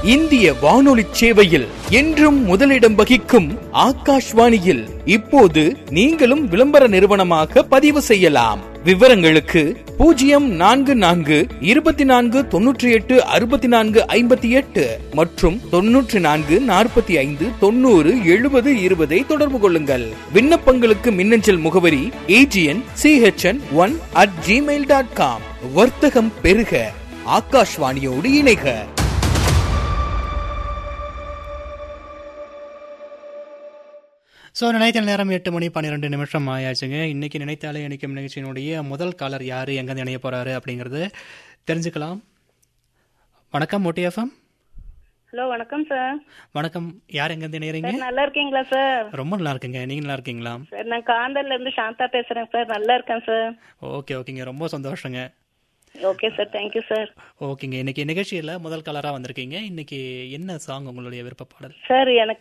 இந்திய வானொலி சேவையில் என்றும் முதலிடம் வகிக்கும் ஆகாஷ்வாணியில் இப்போது நீங்களும் விளம்பர நிறுவனமாக பதிவு செய்யலாம் விவரங்களுக்கு பூஜ்ஜியம் நான்கு நான்கு இருபத்தி நான்கு தொன்னூற்றி எட்டு அறுபத்தி நான்கு ஐம்பத்தி எட்டு மற்றும் தொன்னூற்றி நான்கு நாற்பத்தி ஐந்து தொண்ணூறு எழுபது இருபதை தொடர்பு கொள்ளுங்கள் விண்ணப்பங்களுக்கு மின்னஞ்சல் முகவரி AGN CHN one at Gmail dot com வர்த்தகம் பெருக ஆகாஷ்வாணியோடு இணைக ஸோ நினைத்த நேரம் எட்டு மணி பன்னிரெண்டு நிமிஷம் ஆயாச்சுங்க இன்னைக்கு நினைத்தாலே இணைக்கும் நிகழ்ச்சியினுடைய முதல் காலர் யார் எங்கேருந்து இணைய போகிறாரு அப்படிங்கிறது தெரிஞ்சுக்கலாம் வணக்கம் மோட்டி எஃப்எம் ஹலோ வணக்கம் சார் வணக்கம் யார் எங்கேருந்து இணையறீங்க சார் நல்லா இருக்கீங்களா சார் ரொம்ப நல்லா இருக்குங்க நீங்கள் நல்லா இருக்கீங்களா சார் நான் காந்தர்ல இருந்து சாந்தா பேசுறேன் சார் நல்லா இருக்கேன் சார் ஓகே ஓகேங்க ரொம்ப சந்தோஷங்க ஓகே சார் தேங்க்யூ சார் ஓகேங்க இன்னைக்கு நிகழ்ச்சியில் முதல் காலராக வந்திருக்கீங்க இன்னைக்கு என்ன சாங் உங்களுடைய விருப்ப பாடல் சார் எனக்கு